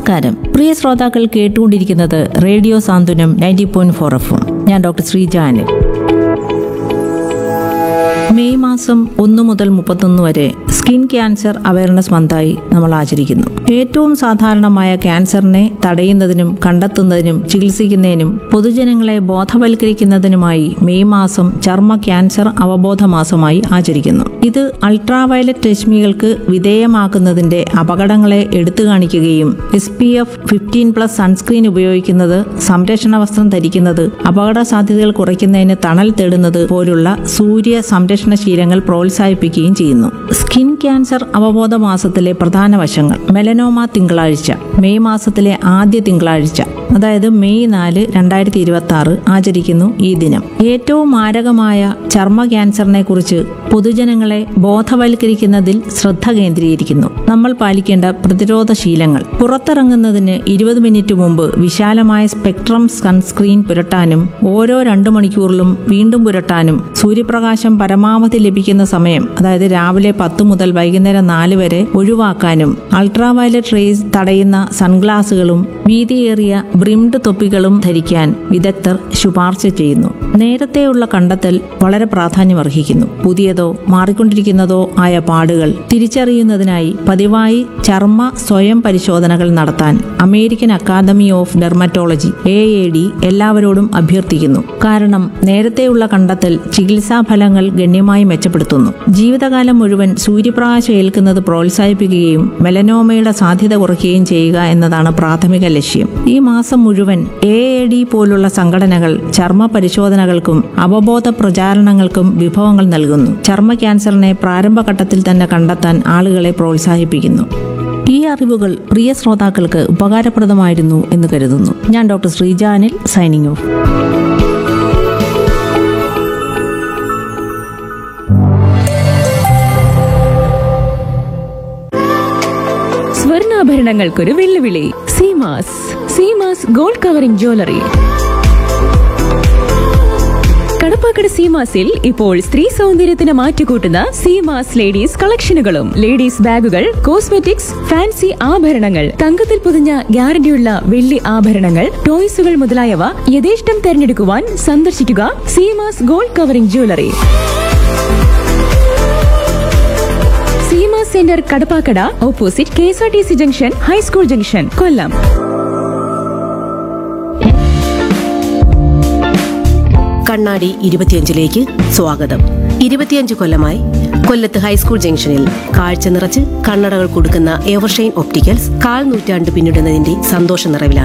നമസ്കാരം പ്രിയ ശ്രോതാക്കൾ കേട്ടുകൊണ്ടിരിക്കുന്നത് radio Santhwanam ninety point four F ഞാൻ ഡോക്ടർ ശ്രീജാനൻ മെയ് മാസം ഒന്ന് മുതൽ മുപ്പത്തൊന്ന് വരെ സ്കിൻ ക്യാൻസർ അവയർനെസ് മന്തായി നമ്മൾ ആചരിക്കുന്നു ഏറ്റവും സാധാരണമായ ക്യാൻസറിനെ തടയുന്നതിനും കണ്ടെത്തുന്നതിനും ചികിത്സിക്കുന്നതിനും പൊതുജനങ്ങളെ ബോധവൽക്കരിക്കുന്നതിനുമായി മെയ് മാസം ചർമ്മ ക്യാൻസർ അവബോധ മാസമായി ആചരിക്കുന്നു ഇത് അൾട്രാവയലറ്റ് രശ്മികൾക്ക് വിധേയമാക്കുന്നതിന്റെ അപകടങ്ങളെ എടുത്തു കാണിക്കുകയും S P F fifteen plus sunscreen ഉപയോഗിക്കുന്നത് സംരക്ഷണ വസ്ത്രം ധരിക്കുന്നത് അപകട സാധ്യതകൾ കുറയ്ക്കുന്നതിന് തണൽ തേടുന്നത് പോലുള്ള സൂര്യ സംരക്ഷണ ശീലങ്ങൾ പ്രോത്സാഹിപ്പിക്കുകയും ചെയ്യുന്നു സ്കിൻ ക്യാൻസർ അവബോധ മാസത്തിലെ പ്രധാന വശങ്ങൾ മെലനോമ തിങ്കളാഴ്ച മെയ് മാസത്തിലെ ആദ്യ തിങ്കളാഴ്ച അതായത് മെയ് നാല് രണ്ടായിരത്തി ഇരുപത്തി ആറ് ആചരിക്കുന്നു ഈ ദിനം ഏറ്റവും മാരകമായ ചർമ്മ ക്യാൻസറിനെ കുറിച്ച് പൊതുജനങ്ങളെ ബോധവൽക്കരിക്കുന്നതിൽ ശ്രദ്ധ കേന്ദ്രീകരിക്കുന്നു നമ്മൾ പാലിക്കേണ്ട പ്രതിരോധ ശീലങ്ങൾ പുറത്തിറങ്ങുന്നതിന് ഇരുപത് മിനിറ്റ് മുമ്പ് വിശാലമായ സ്പെക്ട്രം സൺസ്ക്രീൻ പുരട്ടാനും ഓരോ രണ്ടു മണിക്കൂറിലും വീണ്ടും പുരട്ടാനും സൂര്യപ്രകാശം പരമാവധി ലഭിക്കുന്ന സമയം അതായത് രാവിലെ പത്ത് മുതൽ വൈകുന്നേരം നാല് വരെ ഒഴിവാക്കാനും അൾട്രാവയലറ്റ് റേസ് തടയുന്ന സൺഗ്ലാസുകളും വീതിയേറിയ ബ്രിംഡ് തൊപ്പികളും ധരിക്കാൻ വിദഗ്ധർ ശുപാർശ ചെയ്യുന്നു നേരത്തെയുള്ള കണ്ടെത്തൽ വളരെ പ്രാധാന്യമർഹിക്കുന്നു പുതിയതോ മാറിക്കൊണ്ടിരിക്കുന്നതോ ആയ പാടുകൾ തിരിച്ചറിയുന്നതിനായി പതിവായി ചർമ്മ സ്വയം പരിശോധനകൾ നടത്താൻ American academy of dermatology A A D എല്ലാവരോടും അഭ്യർത്ഥിക്കുന്നു കാരണം നേരത്തെയുള്ള കണ്ടെത്തൽ ചികിത്സാ ഫലങ്ങൾ ഗണ്യമായി മെച്ചപ്പെടുത്തുന്നു ജീവിതകാലം മുഴുവൻ സൂര്യപ്രകാശം ഏൽക്കുന്നത് പ്രോത്സാഹിപ്പിക്കുകയും മെലനോമയുടെ സാധ്യത കുറയ്ക്കുകയും ചെയ്യുക എന്നതാണ് പ്രാഥമിക ലക്ഷ്യം ഈ മാസം മുഴുവൻ എ എ ഡി പോലുള്ള സംഘടനകൾ ചർമ്മ പരിശോധനകൾക്കും അവബോധ പ്രചാരണങ്ങൾക്കും വിഭവങ്ങൾ നൽകുന്നു ചർമ്മ ക്യാൻസറിനെ പ്രാരംഭഘട്ടത്തിൽ തന്നെ കണ്ടെത്താൻ ആളുകളെ പ്രോത്സാഹിപ്പിക്കുന്നു ഈ അറിവുകൾ പ്രിയ ശ്രോതാക്കൾക്ക് ഉപകാരപ്രദമായിരുന്നു എന്ന് കരുതുന്നു ഞാൻ ഡോക്ടർ ശ്രീജാനിൽ സൈനിങ് ഓഫ് സ്വർണ്ണാഭരണങ്ങൾക്കൊരു വെല്ലുവിളി Seemas Seemas gold covering jewellery Kadappakada സീമാസിൽ ഇപ്പോൾ സ്ത്രീ സൗന്ദര്യത്തിന് മാറ്റുകൂട്ടുന്ന സീമാസ് ലേഡീസ് കളക്ഷനുകളും ലേഡീസ് ബാഗുകൾ കോസ്മെറ്റിക്സ് ഫാൻസി ആഭരണങ്ങൾ തങ്കത്തിൽ പൊതിഞ്ഞ ഗ്യാരണ്ടിയുള്ള വെള്ളി ആഭരണങ്ങൾ ടോയ്സുകൾ മുതലായവ യഥേഷ്ടം തെരഞ്ഞെടുക്കുവാൻ സന്ദർശിക്കുക Seemas gold covering jewellery Seema centre Kadappakada opposite K S R T C junction high school junction Kollam കണ്ണാടി ഇരുപത്തിയഞ്ചിലേക്ക് സ്വാഗതം ഇരുപത്തിയഞ്ച് കൊല്ലമായി കൊല്ലത്ത് ഹൈസ്കൂൾ ജംഗ്ഷനിൽ കാഴ്ച നിറച്ച് കണ്ണടകൾ കൊടുക്കുന്ന എവർഷൈൻ ഒപ്റ്റിക്കൽസ് കാൽ നൂറ്റാണ്ട് പിന്നിടുന്നതിന്റെ സന്തോഷ നിറവിലാണ്